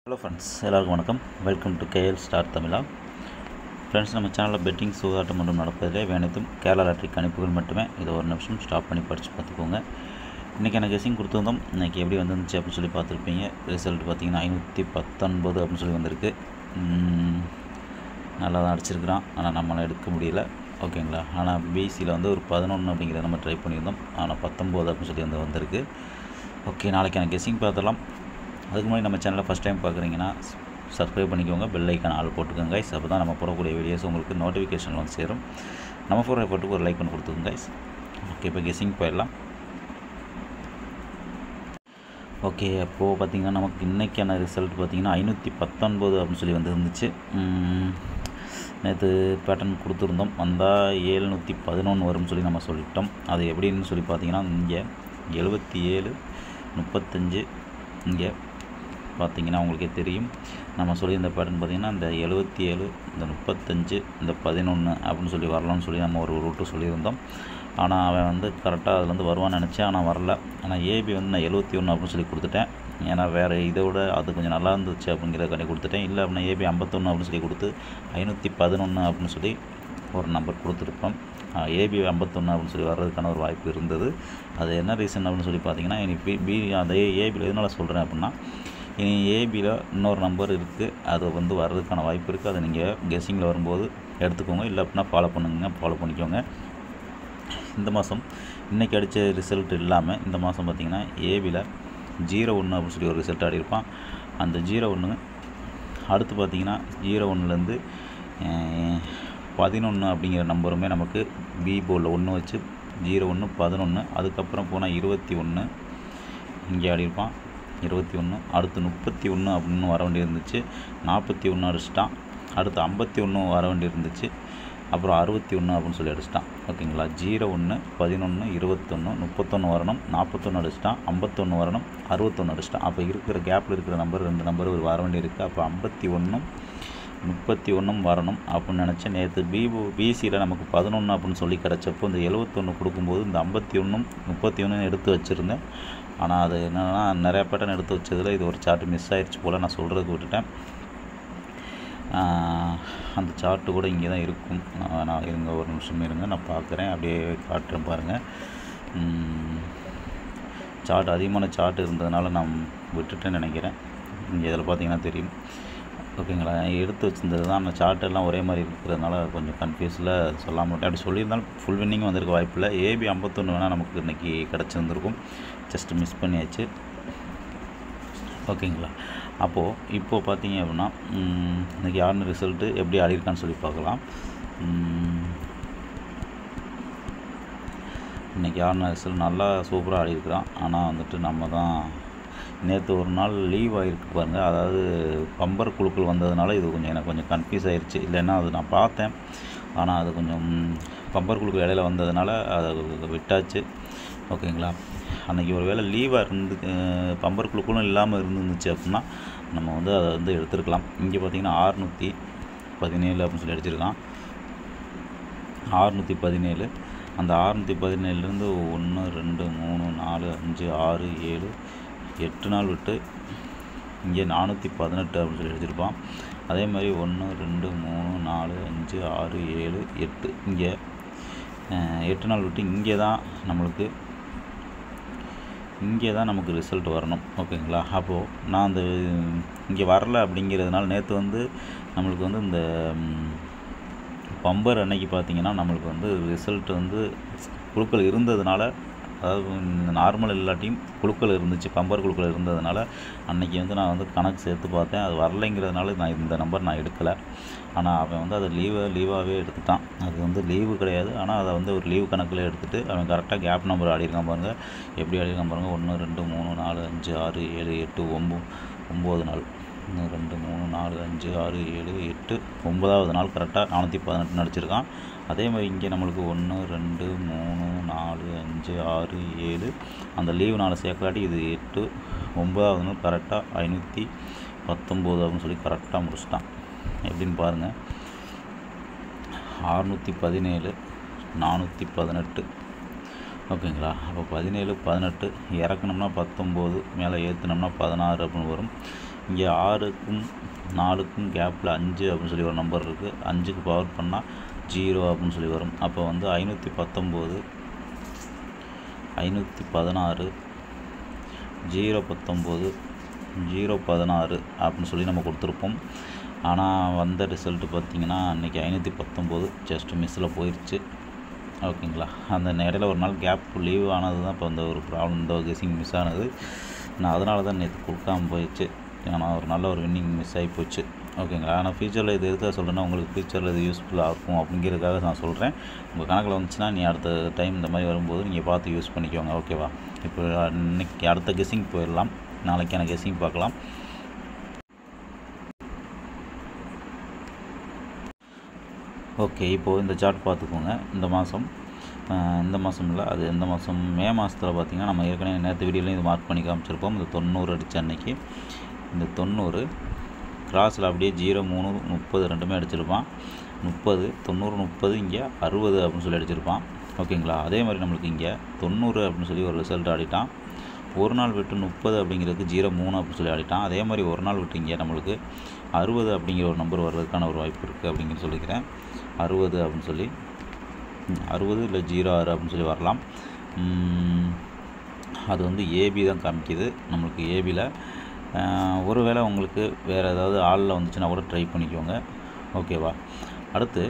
hello friends எல்லாருக்கும் வணக்கம் welcome to KL star Tamizha friends நம்ம சேனலில் பெட்டிங் சூதாட்டம் மட்டும் நடப்பதிலே அனைத்தும் கேரளா லாட்ரி கணிப்புகள் மட்டுமே இதை ஒரு நிமிஷம் ஸ்டாப் பண்ணி படித்து பார்த்துக்கோங்க இன்றைக்கி எனக்கு கெஸிங் கொடுத்துருந்தோம் இன்றைக்கி எப்படி வந்துருந்துச்சு அப்படின்னு சொல்லி பார்த்துருப்பீங்க ரிசல்ட் பார்த்தீங்கன்னா ஐநூற்றி பத்தொன்பது அப்படின்னு சொல்லி வந்திருக்கு உம், நல்லா தான் அடிச்சிருக்கிறான் ஆனால் நம்மளால் எடுக்க முடியல ஓகேங்களா ஆனால் பிசியில் வந்து ஒரு பதினொன்று அப்படிங்கிறத நம்ம ட்ரை பண்ணியிருந்தோம் ஆனால் பத்தொம்போது அப்படின்னு சொல்லி வந்து வந்திருக்கு ஓகே நாளைக்கு எனக்கு கெஸிங் பார்த்துடலாம் அதுக்கு முன்னாடி நம்ம சேனலை ஃபஸ்ட் டைம் பார்க்குறீங்கன்னா சப்ஸ்கிரைப் பண்ணிக்கோங்க பெல் ஐக்கான் ஆள் போட்டுக்கோங்க கைஸ் அப்போ தான் நம்ம போடக்கூடிய வீடியோஸ் உங்களுக்கு நோட்டிஃபிகேஷன் வந்து சேரும் நம்ம போகிற போட்டுக்கு ஒரு லைக் பண்ணி கொடுத்துக்கோங்க கைஸ் ஓகே இப்போ கெஸிங் போயிடலாம் ஓகே அப்போது பார்த்தீங்கன்னா நமக்கு இன்றைக்கான ரிசல்ட் பார்த்தீங்கன்னா ஐநூற்றி பத்தொன்பது அப்படின்னு சொல்லி வந்து இருந்துச்சு நேற்று பேட்டர்ன் கொடுத்துருந்தோம் வந்தால் ஏழ்நூற்றி பதினொன்று வரும்னு சொல்லி நம்ம சொல்லிட்டோம் அது எப்படின்னு சொல்லி பார்த்தீங்கன்னா இங்கே எழுபத்தி ஏழு முப்பத்தஞ்சு இங்கே பார்த்தீங்கன்னா உங்களுக்கே தெரியும் நம்ம சொல்லியிருந்த பேட்டர்ன் பார்த்தீங்கன்னா இந்த எழுபத்தி ஏழு இந்த முப்பத்தஞ்சு இந்த பதினொன்று அப்படின்னு சொல்லி வரலாம்னு சொல்லி நம்ம ஒரு ரூட்டு சொல்லியிருந்தோம் ஆனால் அவன் வந்து கரெக்டாக அதில் வந்து வருவான்னு நினச்சேன் ஆனால் வரல ஆனால் ஏபி வந்து நான் எழுபத்தி ஒன்று அப்படின்னு சொல்லி கொடுத்துட்டேன் ஏன்னா வேறு இதை விட அது கொஞ்சம் நல்லா இருந்துச்சு அப்படிங்கிறத கொடுத்துட்டேன் இல்லை அப்படின்னா ஏபி ஐம்பத்தொன்று அப்படின்னு சொல்லி கொடுத்து ஐநூற்றி பதினொன்று அப்படின்னு சொல்லி ஒரு நம்பர் கொடுத்துருப்போம் ஏபி ஐம்பத்தொன்று அப்படின்னு சொல்லி வர்றதுக்கான ஒரு வாய்ப்பு இருந்தது அது என்ன ரீசன் அப்படின்னு சொல்லி பார்த்தீங்கன்னா இனி பி பி அந்த ஏபியில் எதனால் சொல்கிறேன் அப்படின்னா இனி ஏபியில் இன்னொரு நம்பர் இருக்குது அது வந்து வர்றதுக்கான வாய்ப்பு இருக்குது அதை நீங்கள் கெஸ்ஸிங்கில் வரும்போது எடுத்துக்கோங்க இல்லை அப்படின்னா ஃபாலோ பண்ணுங்க ஃபாலோ பண்ணிக்கோங்க இந்த மாதம் இன்றைக்கி அடித்த ரிசல்ட் இல்லாமல் இந்த மாதம் பார்த்திங்கன்னா ஏபியில் ஜீரோ ஒன்று அப்படின்னு சொல்லி ஒரு ரிசல்ட் ஆடியிருப்பான் அந்த ஜீரோ ஒன்று அடுத்து பார்த்திங்கன்னா ஜீரோ ஒன்றுலேருந்து பதினொன்று அப்படிங்கிற நம்பருமே நமக்கு பி போர்டில் ஒன்று வச்சு ஜீரோ ஒன்று பதினொன்று அதுக்கப்புறம் போனால் இருபத்தி ஒன்று இங்கே ஆடியிருப்பான் இருபத்தி ஒன்று அடுத்து முப்பத்தி ஒன்று அப்படின்னு வர வேண்டியிருந்துச்சு நாற்பத்தி ஒன்று அடிச்சிட்டான் அடுத்து ஐம்பத்தி ஒன்று வர வேண்டியிருந்துச்சு அப்புறம் அறுபத்தி ஒன்று அப்படின்னு சொல்லி அடிச்சிட்டான் ஓகேங்களா ஜீரோ ஒன்று பதினொன்று இருபத்தொன்று முப்பத்தொன்று வரணும் நாற்பத்தொன்று அடிச்சிட்டான் ஐம்பத்தொன்று வரணும் அறுபத்தொன்று அடிச்சிட்டான் அப்போ இருக்கிற கேப்பில் இருக்கிற நம்பர் ரெண்டு நம்பர் வர வேண்டியிருக்கு அப்போ ஐம்பத்தி ஒன்றும் முப்பத்தி ஒன்றும் வரணும் அப்படின்னு நினச்சேன் நேற்று பிபு பிசியில் நமக்கு பதினொன்று அப்படின்னு சொல்லி கிடச்சப்போ இந்த எழுபத்தொன்று கொடுக்கும்போது இந்த ஐம்பத்தி ஒன்றும் முப்பத்தி ஒன்றும் எடுத்து வச்சுருந்தேன் ஆனால் அது என்னென்னா நிறையா பேட்டர்ன் எடுத்து வச்சதில் இது ஒரு சார்ட் மிஸ் ஆயிடுச்சு போல் நான் சொல்கிறதுக்கு விட்டுட்டேன் ஆஹ் அந்த சார்ட்டு கூட இங்கே தான் இருக்கும் நான் நான் இருங்க ஒரு நிமிஷம் இருங்க நான் பார்க்குறேன் அப்படியே காட்டுறேன் பாருங்கள் சார்ட் அதிகமான சார்ட் இருந்ததுனால நான் விட்டுட்டேன்னு நினைக்கிறேன் இங்கே இதில் பார்த்தீங்கன்னா தெரியும் ஓகேங்களா எடுத்து வச்சிருந்தது தான் அந்த சார்ட் எல்லாம் ஒரே மாதிரி இருக்கிறதுனால கொஞ்சம் கன்ஃபியூஸில் சொல்லாமல் விட்டேன் அப்படி சொல்லியிருந்தாலும் ஃபுல் வின்னிங் வந்திருக்க வாய்ப்பில்லை ஏபி ஐம்பத்தொன்று வேணால் நமக்கு இன்றைக்கி கிடச்சிருந்துருக்கும் ஜஸ்ட் மிஸ் பண்ணியாச்சு ஓகேங்களா அப்போது இப்போது பார்த்தீங்க அப்படின்னா ம், இன்னைக்கு யாருன்னு ரிசல்ட்டு எப்படி ஆடிருக்கான்னு சொல்லி பார்க்கலாம் ம், இன்னைக்கு யாருன்னு ரிசல்ட் நல்லா சூப்பராக ஆடிருக்கிறான் ஆனால் வந்துட்டு நம்ம தான் நேற்று ஒரு நாள் லீவ் ஆகிருக்கு பாருங்கள் அதாவது பம்பர் குழுக்கள் வந்ததுனால இது கொஞ்சம் எனக்கு கொஞ்சம் கன்ஃபியூஸ் ஆயிடுச்சு இல்லைன்னா அது நான் பார்த்தேன் ஆனால் அது கொஞ்சம் பம்பர் குழுக்கள் இடையில வந்ததுனால அதை விட்டாச்சு ஓகேங்களா அன்றைக்கி ஒரு வேளை லீவாக இருந்து அஹ், பம்பர் குழுக்களும் இல்லாமல் இருந்துச்சு அப்படின்னா நம்ம வந்து அதை வந்து எடுத்துருக்கலாம் இங்கே பார்த்தீங்கன்னா ஆறுநூற்றி பதினேழு அப்படின்னு சொல்லி அடிச்சிருக்கான் ஆறுநூற்றி பதினேழு அந்த ஆறுநூற்றி பதினேழுலேருந்து ஒன்று ரெண்டு மூணு நாலு அஞ்சு ஆறு ஏழு எட்டு நாள் விட்டு இங்கே நானூற்றி பதினெட்டு அப்படின்னு சொல்லி அடிச்சிருப்பான் அதே மாதிரி ஒன்று ரெண்டு மூணு நாலு அஞ்சு ஆறு ஏழு எட்டு இங்கே அஹ், எட்டு நாள் விட்டு இங்கே தான் நம்மளுக்கு இங்கே தான் நமக்கு ரிசல்ட் வரணும் ஓகேங்களா அப்போது நான் அந்த இங்கே வரல அப்படிங்கிறதுனால நேற்று வந்து நம்மளுக்கு வந்து இந்த ம், பம்பர் அன்னைக்கு பார்த்தீங்கன்னா நம்மளுக்கு வந்து ரிசல்ட் வந்து குழுக்கள் இருந்ததுனால அதாவது நார்மல் இல்லாட்டியும் குழுக்கள் இருந்துச்சு பம்பர் குழுக்கள் இருந்ததுனால அன்னைக்கு வந்து நான் வந்து கணக்கு சேர்த்து பார்த்தேன் அது வரலைங்கிறதுனால நான் இந்த நம்பர் நான் எடுக்கலை ஆனால் அவன் வந்து அதை லீவை லீவாகவே எடுத்துட்டான் அது வந்து லீவு கிடையாது ஆனால் அதை வந்து ஒரு லீவு கணக்கில் எடுத்துகிட்டு அவன் கரெக்டாக கேப் நம்பர் ஆடிருக்கான் பாருங்கள் எப்படி ஆடிருக்கான் பாருங்கள் ஒன்று ரெண்டு மூணு நாலு அஞ்சு ஆறு ஏழு எட்டு ஒம்பது ஒம்பது நாள் ஒன்று ரெண்டு மூணு நாலு அஞ்சு ஆறு ஏழு எட்டு ஒன்பதாவது நாள் கரெக்டாக நானூற்றி பதினெட்டு நடிச்சிருக்கான் அதே மாதிரி இங்கே நம்மளுக்கு ஒன்று ரெண்டு மூணு நாலு அஞ்சு ஆறு ஏழு அந்த லீவு நாலு சேர்க்கலாட்டி இது எட்டு ஒன்பதாவது நாள் கரெக்டாக ஐநூற்றி பத்தொம்போது அப்படின்னு சொல்லி கரெக்டாக முடிச்சிட்டான் எப்படின்னு பாருங்கள் அறுநூற்றி பதினேழு நானூற்றி பதினெட்டு ஓகேங்களா அப்போ பதினேழு பதினெட்டு இறக்குனோம்னா பத்தொம்போது மேலே ஏற்றுனோம்னா பதினாறு அப்படின்னு வரும் இங்கே ஆறுக்கும் நாலுக்கும் கேப்பில் அஞ்சு அப்படின்னு சொல்லி ஒரு நம்பர் இருக்குது அஞ்சுக்கு பவர் பண்ணால் ஜீரோ அப்படின்னு சொல்லி வரும் அப்போ வந்து ஐநூற்றி பத்தொம்போது ஐநூற்றி பதினாறு ஜீரோ பத்தொம்போது ஜீரோ பதினாறு அப்படின்னு சொல்லி நம்ம கொடுத்துருப்போம் ஆனால் வந்த ரிசல்ட்டு பார்த்திங்கன்னா அன்றைக்கி ஐநூற்றி பத்தொம்போது ஜஸ்ட் மிஸ்ஸில் போயிடுச்சு ஓகேங்களா அந்த இடையில ஒரு நாள் கேப் லீவ் ஆனது தான் இப்போ அந்த ஒரு ப்ராப்ளம் இந்த கெஸிங் மிஸ் ஆனது நான் அதனால தான் நேற்று கொடுக்காம போயிடுச்சு ஆனால் ஒரு நல்ல ஒரு வின்னிங் மிஸ் ஆகி போச்சு ஓகேங்களா ஆனால் ஃபியூச்சரில் இது எதுக்காக சொல்கிறேன்னா உங்களுக்கு ஃபியூச்சரில் இது யூஸ்ஃபுல்லாக இருக்கும் அப்படிங்கிறதுக்காக நான் சொல்கிறேன் உங்கள் கணக்கில் வந்துச்சுன்னா நீ அடுத்த டைம் இந்த மாதிரி வரும்போது நீங்கள் பார்த்து யூஸ் பண்ணிக்கோங்க ஓகேவா இப்போ இன்னைக்கு அடுத்த கெஸிங் போயிடலாம் நாளைக்கான கெஸிங் பார்க்கலாம் ஓகே இப்போது இந்த சார்ட் பார்த்துக்கோங்க இந்த மாதம் இந்த மாதம் இல்லை அது எந்த மாதம் மே மாதத்தில் பார்த்திங்கன்னா நம்ம ஏற்கனவே நேற்று வீடியோலையும் இது மார்க் பண்ணி காமிச்சிருப்போம் இந்த தொண்ணூறு அடித்த அன்னைக்கு இந்த தொண்ணூறு கிராஸில் அப்படியே ஜீரோ மூணு முப்பது ரெண்டுமே அடிச்சிருப்பான் முப்பது தொண்ணூறு முப்பது இங்கே அறுபது அப்படின்னு சொல்லி அடிச்சிருப்பான் ஓகேங்களா அதே மாதிரி நம்மளுக்கு இங்கே தொண்ணூறு அப்படின்னு சொல்லி ஒரு ரிசல்ட் ஆடிட்டான் ஒரு நாள் விட்டு முப்பது அப்படிங்கிறதுக்கு ஜீரோ மூணு அப்படின்னு சொல்லி ஆடிட்டான் அதே மாதிரி ஒரு நாள் விட்டு இங்கே நம்மளுக்கு அறுபது அப்படிங்கிற ஒரு நம்பர் வர்றதுக்கான ஒரு வாய்ப்பு இருக்குது அப்படிங்கிற சொல்லிக்கிறேன் அறுபது அப்படின்னு சொல்லி அறுபது இல்லை ஜீரோ ஆறு அப்படின்னு சொல்லி வரலாம் அது வந்து ஏபி தான் காமிக்குது நம்மளுக்கு ஏபியில் ஒருவேளை உங்களுக்கு வேறு ஏதாவது ஆளில் வந்துச்சுன்னா கூட ட்ரை பண்ணிக்கோங்க ஓகேவா அடுத்து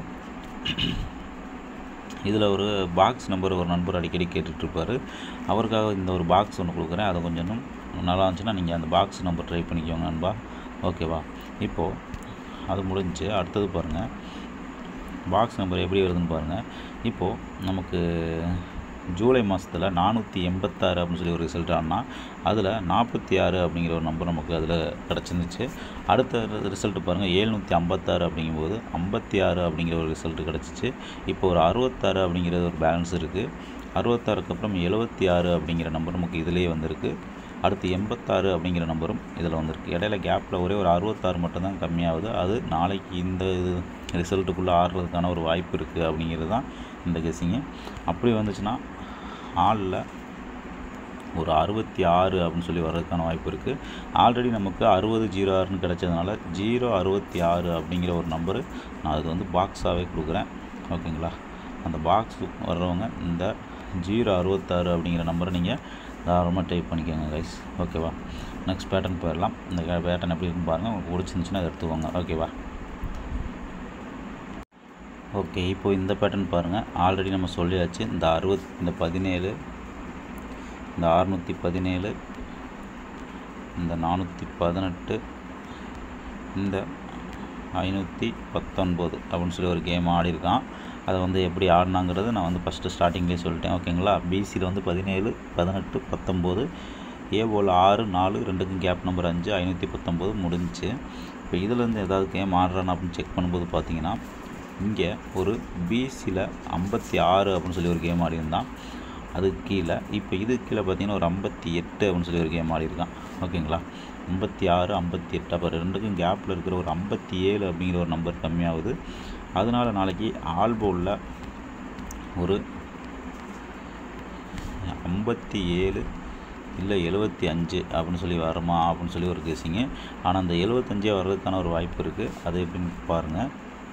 இதில் ஒரு பாக்ஸ் நம்பர் ஒரு நண்பர் அடிக்கடி கேட்டுட்ருப்பார் அவருக்காக இந்த ஒரு பாக்ஸ் ஒன்று கொடுக்குறேன் அது கொஞ்சம் நல்லா இருந்துச்சுன்னா நீங்கள் அந்த பாக்ஸ் நம்பர் ட்ரை பண்ணிக்கோங்க நண்பா ஓகேவா இப்போது அது முடிஞ்சு அடுத்தது பாருங்கள் பாக்ஸ் நம்பர் எப்படி வருதுன்னு பாருங்கள் இப்போது நமக்கு ஜூலை மாதத்தில் நானூற்றி எண்பத்தாறு அப்படின்னு சொல்லி ஒரு ரிசல்ட் ஆனால் அதில் நாற்பத்தி ஆறு அப்படிங்கிற ஒரு நம்பர் நமக்கு அதில் கிடச்சிருந்துச்சு அடுத்த ரிசல்ட்டு பாருங்கள் ஏழ்நூற்றி ஐம்பத்தாறு அப்படிங்கும்போது ஐம்பத்தி ஆறு அப்படிங்கிற ஒரு ரிசல்ட் கிடச்சிச்சு இப்போ ஒரு அறுபத்தாறு அப்படிங்கிறது ஒரு பேலன்ஸ் இருக்குது அறுபத்தாறுக்கு அப்புறம் எழுபத்தி ஆறு அப்படிங்கிற நம்பர் நமக்கு இதிலேயே வந்திருக்கு அடுத்து எண்பத்தாறு அப்படிங்கிற நம்பரும் இதில் வந்திருக்கு இடையில கேப்பில் ஒரே ஒரு அறுபத்தாறு மட்டும்தான் கம்மியாகுது அது நாளைக்கு இந்த இது ரிசல்ட்டுக்குள்ளே ஆடுறதுக்கான ஒரு வாய்ப்பு இருக்குது அப்படிங்கிறது தான் இந்த கெஸிங்கு அப்படி வந்துச்சுன்னா ஆளில் ஒரு அறுபத்தி ஆறு அப்படின்னு சொல்லி வர்றதுக்கான வாய்ப்பு இருக்குது ஆல்ரெடி நமக்கு அறுபது ஜீரோ ஆறுன்னு கிடச்சதுனால ஜீரோ அறுபத்தி ஆறு அப்படிங்கிற ஒரு நம்பரு நான் அது வந்து பாக்ஸாகவே கொடுக்குறேன் ஓகேங்களா அந்த பாக்ஸ் வர்றவங்க இந்த ஜீரோ அறுபத்தாறு அப்படிங்கிற நம்பரை நீங்கள் தாராளமாக டைப் பண்ணிக்கோங்க கைஸ் ஓகேவா நெக்ஸ்ட் பேட்டர்ன் போயிடலாம் இந்த பேட்டர்ன் எப்படி இருக்குன்னு பாருங்கள் உங்களுக்கு பிடிச்சிருந்துச்சுன்னா அதை எடுத்துக்கோங்க ஓகேவா ஓகே இப்போ இந்த பேட்டர்ன் பாருங்கள் ஆல்ரெடி நம்ம சொல்லியாச்சு இந்த அறுபத் இந்த பதினேழு இந்த அறுநூற்றி பதினேழு இந்த நானூற்றி பதினெட்டு இந்த ஐநூற்றி பத்தொன்பது அப்படின்னு சொல்லி ஒரு கேம் ஆடிருக்கான் அதை வந்து எப்படி ஆடினாங்கிறது நான் வந்து ஃபஸ்ட்டு ஸ்டார்டிங்லேயே சொல்லிட்டேன் ஓகேங்களா பிசியில் வந்து பதினேழு பதினெட்டு பத்தொம்போது ஏ போல் ஆறு நாலு ரெண்டுக்கும் கேப் நம்பர் அஞ்சு ஐநூற்றி பத்தொம்போது முடிஞ்சிச்சு இப்போ இதுலேருந்து ஏதாவது கேம் ஆடுறான்னு அப்படின்னு செக் பண்ணும்போது பார்த்தீங்கன்னா இங்கே ஒரு பிசியில் ஐம்பத்தி ஆறு அப்படின்னு சொல்லி ஒரு கேம் ஆடிருந்தான் அதுக்கு கீழே இப்போ இது கீழே பார்த்தீங்கன்னா ஒரு ஐம்பத்தி எட்டு அப்படின்னு சொல்லி ஒரு கேம் ஆடிருக்கான் ஓகேங்களா ஐம்பத்தி ஆறு ஐம்பத்தி எட்டு அப்போ ரெண்டுக்கும் கேப்பில் இருக்கிற ஒரு ஐம்பத்தி ஏழு அப்படிங்கிற ஒரு நம்பர் கம்மியாகுது அதனால் நாளைக்கு ஆல்போலில் ஒரு ஐம்பத்தி ஏழு இல்லை எழுபத்தி அஞ்சு அப்படின்னு சொல்லி வருமா அப்படின்னு சொல்லி ஒரு கேசிங்க ஆனால் அந்த எழுபத்தஞ்சே வர்றதுக்கான ஒரு வாய்ப்பு இருக்குது அது எப்படின்னு பாருங்கள்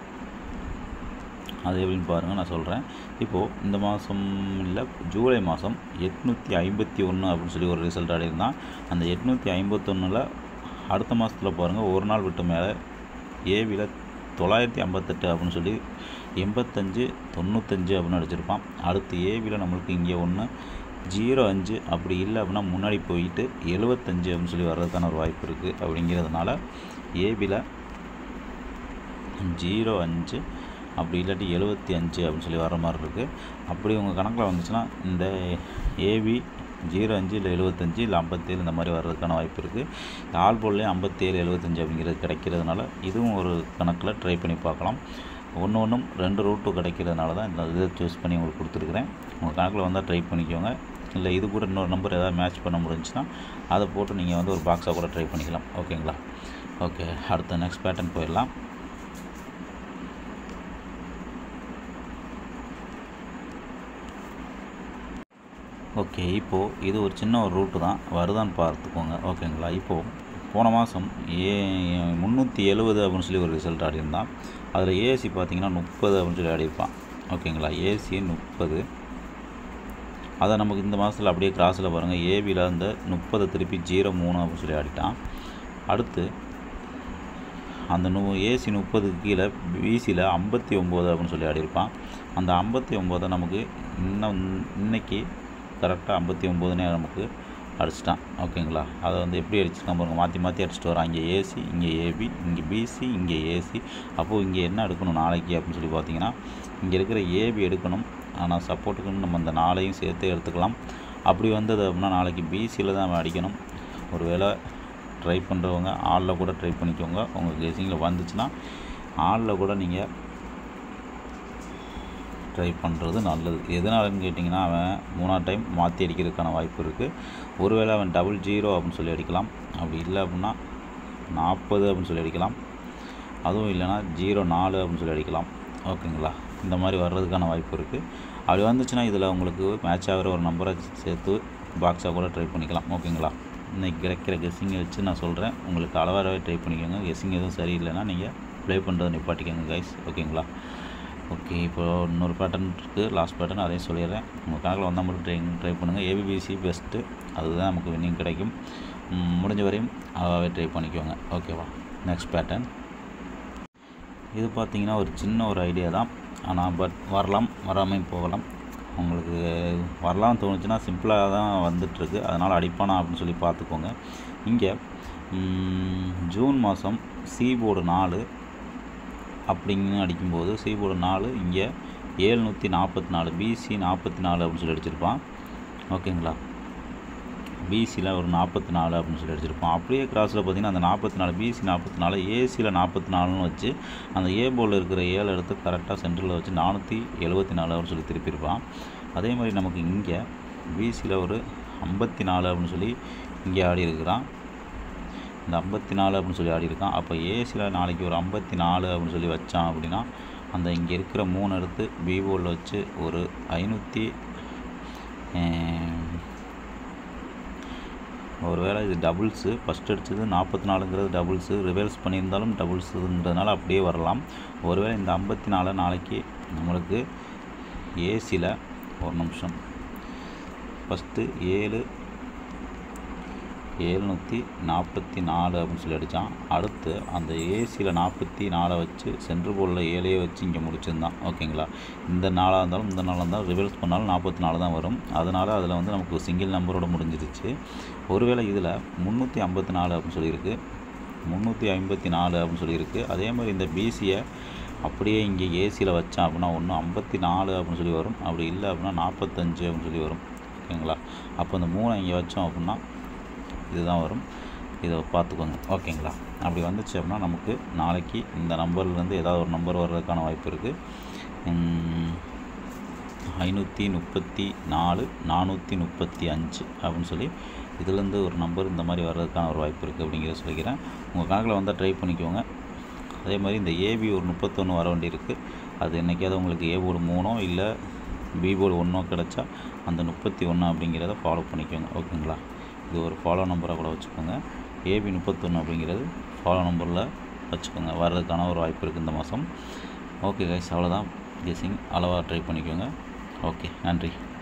அது எப்படின்னு பாருங்கள் நான் சொல்கிறேன் இப்போது இந்த மாதம் இல்லை ஜூலை மாதம் எட்நூற்றி ஐம்பத்தி ஒன்று அப்படின்னு சொல்லி ஒரு ரிசல்ட் ஆடிருந்தான் அந்த எட்நூற்றி ஐம்பத்தொன்னில் அடுத்த மாதத்தில் பாருங்கள் ஒரு நாள் விட்டு மேலே ஏவியில் தொள்ளாயிரத்தி ஐம்பத்தெட்டு அப்படின்னு சொல்லி எண்பத்தஞ்சு தொண்ணூத்தஞ்சு அப்படின்னு அடிச்சிருப்பான் அடுத்து ஏவியில் நம்மளுக்கு இங்கே ஒன்று ஜீரோ அஞ்சு அப்படி இல்லை அப்படின்னா முன்னாடி போயிட்டு எழுபத்தஞ்சு அப்படின்னு சொல்லி வர்றதுக்கான ஒரு வாய்ப்பு இருக்குது அப்படிங்கிறதுனால ஏபியில் ஜீரோ அஞ்சு அப்படி இல்லாட்டி எழுபத்தி அஞ்சு அப்படின்னு சொல்லி வர மாதிரி இருக்குது அப்படி உங்கள் கணக்கில் வந்துச்சுன்னா இந்த ஏபி ஜீரோ அஞ்சு இல்லை எழுபத்தஞ்சு இல்லை ஐம்பத்தேழு இந்த மாதிரி வர்றதுக்கான வாய்ப்பு இருக்குது ஆல் போல்லேயும் ஐம்பத்தேழு எழுபத்தஞ்சு அப்படிங்கிறது கிடைக்கிறதுனால இதுவும் ஒரு கணக்கில் ட்ரை பண்ணி பார்க்கலாம் ஒன்று ஒன்றும் ரெண்டு ரூட்டு கிடைக்கிறதுனால தான் இந்த இதை சூஸ் பண்ணி உங்களுக்கு கொடுத்துருக்குறேன் உங்கள் கணக்கில் வந்தால் ட்ரை பண்ணிக்கோங்க இல்லை இது கூட இன்னொரு நம்பர் ஏதாவது மேட்ச் பண்ண முடிஞ்சுன்னா அதை போட்டு நீங்கள் வந்து ஒரு பாக்ஸாக கூட ட்ரை பண்ணிக்கலாம் ஓகேங்களா ஓகே அடுத்த நெக்ஸ்ட் பேட்டர்ன் போயிடலாம் ஓகே இப்போது இது ஒரு சின்ன ஒரு ரூட்டு தான் வருதான்னு பார்த்துக்கோங்க ஓகேங்களா இப்போது போன மாதம் ஏ முந்நூற்றி எழுபது அப்படின்னு சொல்லி ஒரு ரிசல்ட் ஆடியிருந்தான் அதில் ஏசி பார்த்தீங்கன்னா முப்பது அப்படின்னு சொல்லி ஆடியிருப்பான் ஓகேங்களா ஏசி முப்பது அதை நமக்கு இந்த மாதத்தில் அப்படியே கிராஸில் பாருங்கள் ஏபியில் அந்த முப்பதை திருப்பி ஜீரோ மூணு அப்படின்னு சொல்லி ஆடிட்டான் அடுத்து அந்த நூ ஏசி முப்பதுக்கு கீழே பிசியில் ஐம்பத்தி ஒம்பது அப்படின்னு சொல்லி ஆடியிருப்பான் அந்த ஐம்பத்தி ஒம்போதை நமக்கு இன்னும் இன்னைக்கு கரெக்டாக ஐம்பத்தி ஒம்போதுனே நமக்கு அடிச்சிட்டான் ஓகேங்களா அதை வந்து எப்படி அடிச்சிருக்கான் பாருங்க மாற்றி மாற்றி அடிச்சிட்டு வரான் இங்கே ஏசி இங்கே ஏபி இங்கே பிசி இங்கே ஏசி அப்போது இங்கே என்ன எடுக்கணும் நாளைக்கு அப்படின்னு சொல்லி பார்த்தீங்கன்னா இங்கே இருக்கிற ஏபி எடுக்கணும் ஆனால் சப்போர்ட்டுக்குன்னு நம்ம அந்த நாளையும் சேர்த்து எடுத்துக்கலாம் அப்படி வந்தது அப்படின்னா நாளைக்கு பிசியில் தான் நம்ம அடிக்கணும் ஒருவேளை ட்ரை பண்ணுறவங்க ஆளில் கூட ட்ரை பண்ணிக்கோங்க உங்கள் கெஸிங்கில் வந்துச்சுன்னா ஆளில் கூட நீங்கள் ட்ரை பண்ணுறது நல்லது எதனாலன்னு கேட்டிங்கன்னா அவன் மூணாவது டைம் மாற்றி அடிக்கிறதுக்கான வாய்ப்பு இருக்குது ஒருவேளை அவன் டபுள் ஜீரோ அப்படின்னு சொல்லி அடிக்கலாம் அப்படி இல்லை அப்படின்னா நாற்பது அப்படின்னு சொல்லி அடிக்கலாம் அதுவும் இல்லைன்னா ஜீரோ நாலு அப்படின்னு சொல்லி அடிக்கலாம் ஓகேங்களா இந்த மாதிரி வர்றதுக்கான வாய்ப்பு இருக்குது அப்படி வந்துச்சுன்னா இதில் உங்களுக்கு மேட்ச் ஆகிற ஒரு நம்பரை சேர்த்து பாக்ஸாக கூட ட்ரை பண்ணிக்கலாம் ஓகேங்களா இன்றைக்கி கிடைக்கிற கெஸ்ஸிங்கை வச்சு நான் சொல்கிறேன் உங்களுக்கு அளவாகவே ட்ரை பண்ணிக்கோங்க கெஸ்ஸிங் எதுவும் சரியில்லைன்னா நீங்கள் ப்ளே பண்ணுறதை நிப்பாட்டிக்கோங்க கைஸ் ஓகேங்களா ஓகே இப்போ இன்னொரு பேட்டர்ன் இருக்குது லாஸ்ட் பேட்டர்ன் அதையும் சொல்லிடுறேன் உங்கள் கணக்கில் வந்தால் மட்டும் ட்ரை ட்ரை பண்ணுங்கள் ஏபிபிசி பெஸ்ட்டு அதுதான் நமக்கு வின்னிங் கிடைக்கும் ம், முடிஞ்ச வரையும் அளவாகவே ட்ரை பண்ணிக்கோங்க ஓகேவா நெக்ஸ்ட் பேட்டர்ன் இது பார்த்தீங்கன்னா ஒரு சின்ன ஒரு ஐடியா தான் ஆனால் பட் வரலாம் வராமையும் போகலாம் உங்களுக்கு வரலாம்னு தோணுச்சுன்னா சிம்பிளாக தான் வந்துட்டுருக்கு அதனால் அடிப்பானா அப்படின்னு சொல்லி பார்த்துக்கோங்க இங்கே ம், ஜூன் மாதம் சி போர்டு நாலு அப்படிங்கன்னு அடிக்கும்போது சி போர்டு நாலு இங்கே ஏழ்நூற்றி நாற்பத்தி நாலு பிசி நாற்பத்தி நாலு அப்படின்னு சொல்லி அடிச்சிருப்பான் ஓகேங்களா பிசியில் ஒரு நாற்பத்தி நாலு அப்படின்னு சொல்லி அடிச்சிருப்பான் அப்படியே கிராஸில் பார்த்தீங்கன்னா அந்த நாற்பத்தி நாலு பிசி நாற்பத்தி நாலு ஏசியில் நாற்பத்தி நாலுன்னு வச்சு அந்த ஏ போர்டில் இருக்கிற ஏழு எடுத்து கரெக்டாக சென்டரில் வச்சு நானூற்றி எழுபத்தி நாலு அப்படின்னு சொல்லி திருப்பியிருப்பான் அதே மாதிரி நமக்கு இங்கே பிசியில் ஒரு ஐம்பத்தி நாலு அப்படின்னு சொல்லி இங்கே ஆடி இருக்கிறான் இந்த ஐம்பத்தி நாலு அப்படின்னு சொல்லி ஆடி இருக்கான் அப்போ ஏசியில் நாளைக்கு ஒரு ஐம்பத்தி நாலு அப்படின்னு சொல்லி வச்சான் அப்படின்னா அந்த இங்கே இருக்கிற மூணு எடுத்து பி போர்டில் வச்சு ஒரு ஐநூற்றி ஒருவேளை இது டபுள்ஸு ஃபஸ்ட் அடிச்சது நாற்பத்தி நாலுங்கிறது டபுள்ஸு ரிவர்ஸ் பண்ணியிருந்தாலும் டபுள்ஸுங்கிறதுனால அப்படியே வரலாம் ஒருவேளை இந்த ஐம்பத்தி நாலு நாளைக்கு நம்மளுக்கு ஏசியில் ஒரு நிமிஷம் ஃபஸ்ட்டு ஏழு ஏழ்நூற்றி நாற்பத்தி நாலு அப்படின்னு சொல்லி அடித்தான் அடுத்து அந்த ஏசியில் நாற்பத்தி நாலை வச்சு சென்ட்ரு போர்டில் ஏழையே வச்சு இங்கே முடிச்சிருந்தான் ஓகேங்களா இந்த நாளாக இருந்தாலும் இந்த நாளாக இருந்தாலும் ரிவர்ஸ் பண்ணாலும் நாற்பத்தி நாலு தான் வரும் அதனால் அதில் வந்து நமக்கு சிங்கிள் நம்பரோட முடிஞ்சிருச்சு ஒருவேளை இதில் முந்நூற்றி ஐம்பத்தி நாலு அப்படின்னு சொல்லியிருக்கு முந்நூற்றி ஐம்பத்தி நாலு அப்படின்னு சொல்லியிருக்கு அதே மாதிரி இந்த பிசியை அப்படியே இங்கே ஏசியில் வச்சான் அப்படின்னா ஒன்று ஐம்பத்தி நாலு அப்படின்னு சொல்லி வரும் அப்படி இல்லை அப்படின்னா நாற்பத்தஞ்சு அப்படின்னு சொல்லி வரும் ஓகேங்களா அப்போ இந்த மூணை இங்கே வச்சோம் அப்படின்னா இதுதான் வரும் இதை பார்த்துக்கோங்க ஓகேங்களா அப்படி வந்துச்சு அப்படின்னா நமக்கு நாளைக்கு இந்த நம்பர்லேருந்து ஏதாவது ஒரு நம்பர் வர்றதுக்கான வாய்ப்பு இருக்குது ஐநூற்றி முப்பத்தி நாலு நானூற்றி முப்பத்தி அஞ்சு அப்படின்னு சொல்லி இதுலேருந்து ஒரு நம்பர் இந்த மாதிரி வர்றதுக்கான ஒரு வாய்ப்பு இருக்குது அப்படிங்கிறத சொல்லிக்கிறேன் உங்கள் கணக்கில் வந்தால் ட்ரை பண்ணிக்கோங்க அதே மாதிரி இந்த ஏபி ஒரு முப்பத்தொன்று வர வேண்டியிருக்கு அது என்றைக்காவது உங்களுக்கு ஏ போர்டு மூணோ இல்லை பி போர்டு ஒன்றோ கிடச்சா அந்த முப்பத்தி ஒன்று அப்படிங்கிறத ஃபாலோ பண்ணிக்கோங்க ஓகேங்களா இது ஒரு ஃபாலோ நம்பராக கூட வச்சுக்கோங்க ஏபி முப்பத்தொன்று அப்படிங்கிறது ஃபாலோ நம்பரில் வச்சுக்கோங்க வர்றதுக்கான ஒரு வாய்ப்பு இருக்குது இந்த மாதம் ஓகே கைஸ் அவ்வளோதான் கெஸிங் அளவாக ட்ரை பண்ணிக்கோங்க ஓகே நன்றி